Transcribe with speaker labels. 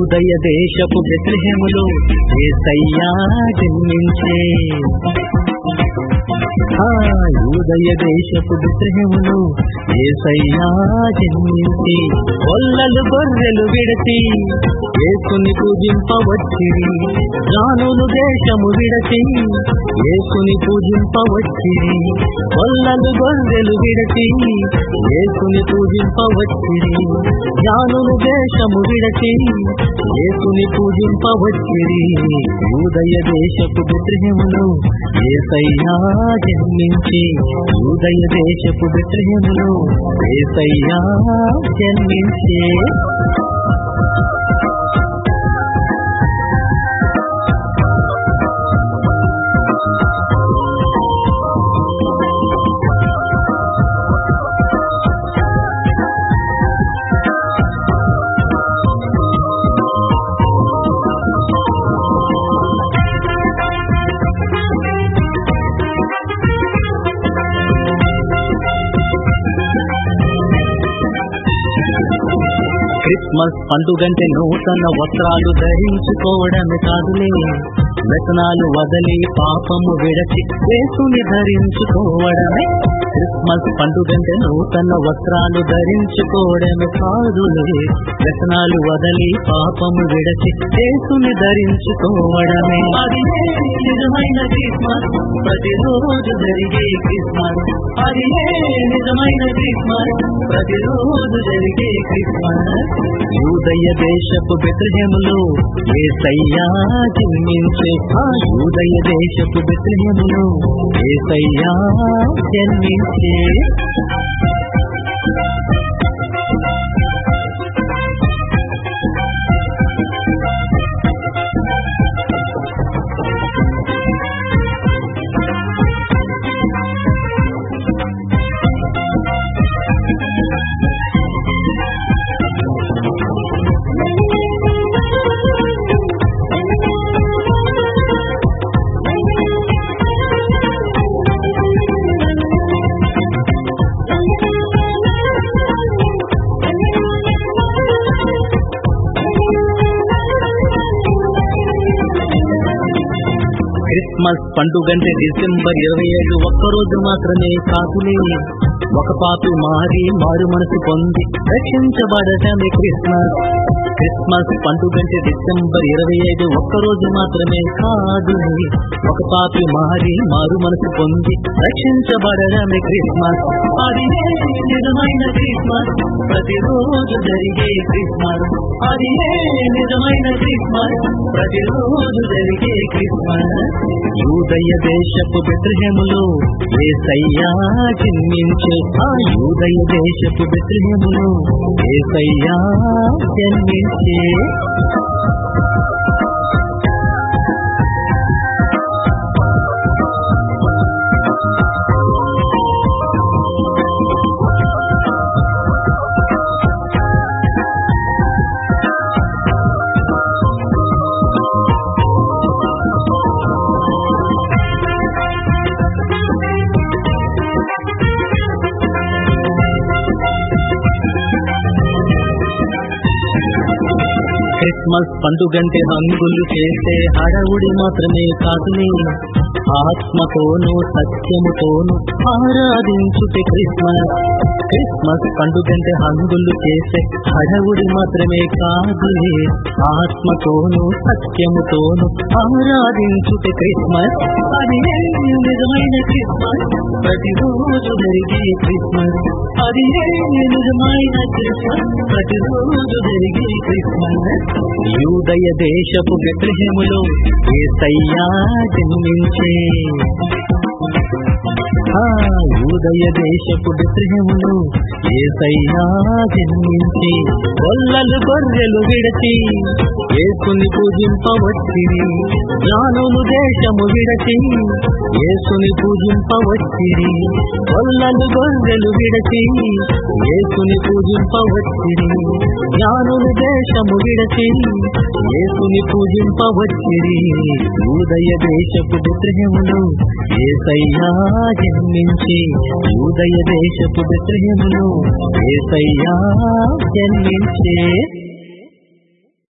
Speaker 1: యూదయ దేశపు బెత్లెహేములో ఏసయ్యా జన్మించే ఆ యూదయ దేశపు బెత్లెహేములో ఏసయ్యా జన్మించి కొల్లలు గొర్రెలు విడచి ఏసుని పూజింపవచ్చిరి జానులు దేశము విడచి ఏసుని పూజింపవచ్చిరి కొల్లలు గొర్రెలు విడచి ఏసుని పూజింపవచ్చిరి జ్ఞానులు దేశము విడచి ఏసుని పూజింపవచ్చిరి యూదయ దేశపు బెత్రహమును ఏసయ్యా జన్మించి యూదయ దేశపు బెత్రహమును ఏసయ్యా జన్మించే క్రిస్మస్ పండుగంటే నూతన వస్త్రాలు ధరించుకోవడమే కాదులే వ్యసనాలు వదలి పాపము విడచి వేసుని ధరించుకోవడమే క్రిస్మస్ పండుగంటే నూతన వస్త్రాలు ధరించుకోవడమే కాదులే వ్యసనాలు వదలి పాపము విడచి వేసుని ధరించుకోవడమే అది నిజమైన క్రిస్మస్ ప్రతిరోజు జరిగే క్రిస్మస్ అది నిజమైన క్రిస్మస్ ప్రతిరోజు జరిగే క్రిస్మస్ యూదయ దేశపు బెత్రహేములో ఏసయ్యా జన్మించే ఆ యూదయ దేశపు బెత్రహేములో ఏసయ్యా జన్మించే క్రిస్మస్ పండుగంటే డిసెంబర్ ఇరవై ఐదు ఒక్కరోజు మాత్రమే కాకులే ఒక పాపి మారి మారు మనసు పొంది రక్షించబడటమే క్రిస్మస్ క్రిస్మస్ పండుగంటే డిసెంబర్ ఇరవై ఐదు ఒక్కరోజు మాత్రమే కాదు ఒక పాపి మారి మారు మనసు పొంది రక్షించబడడమే క్రిస్మస్ అది నిజమైన క్రిస్మస్ ప్రతిరోజు జరిగే క్రిస్మస్ అది నిజమైన క్రిస్మస్ ప్రతిరోజు జరిగే క్రిస్మస్ యూదయ దేశపు బెత్రహేములో ఏసయ్యా జన్మించే ఆ యూదయ దేశపు బెత్రహేములో ఏసయ్యా జన్మించే క్రిస్మస్ పండుగంటే హంగులు చేసే హడవుడి మాత్రమే కాదులే ఆత్మతోనూ సత్యముతోనూ ఆరాధించుటే క్రిస్మస్ క్రిస్మస్ పండుగంటే హంగులు చేసే హడవుడి మాత్రమే కాదులే ఆత్మతోనూ సత్యముతోనూ ఆరాధించుటే క్రిస్మస్ అది నిజమైన క్రిస్మస్ ప్రతిరోజు జరిగే క్రిస్మస్ అది నిజమైన క్రిస్మస్ ప్రతిరోజు జరిగే క్రిస్మస్ యూదయ దేశపు బెత్లెహేములో ఏసయ్యా జన్మించే ఆ యూదయ దేశపు బెత్లెహేములో ఏసయ్యా జన్మించి కొల్లలు గొర్రెలు విడచి ఏసుని పూజింపవచ్చిరి జ్ఞానులు దేశము విడచి ఏసుని పూజింపవచ్చిరి కొల్లలు గొర్రెలు విడచి ఏసుని పూజింపవచ్చిరి జ్ఞానులు దేశము విడచి ఏసుని పూజింపవచ్చిరి యూదయ దేశపు బెత్రహములు ఏసయ్యా జన్మించి యూదయ దేశపు బెత్రహములు ఏసయ్యా జన్మించే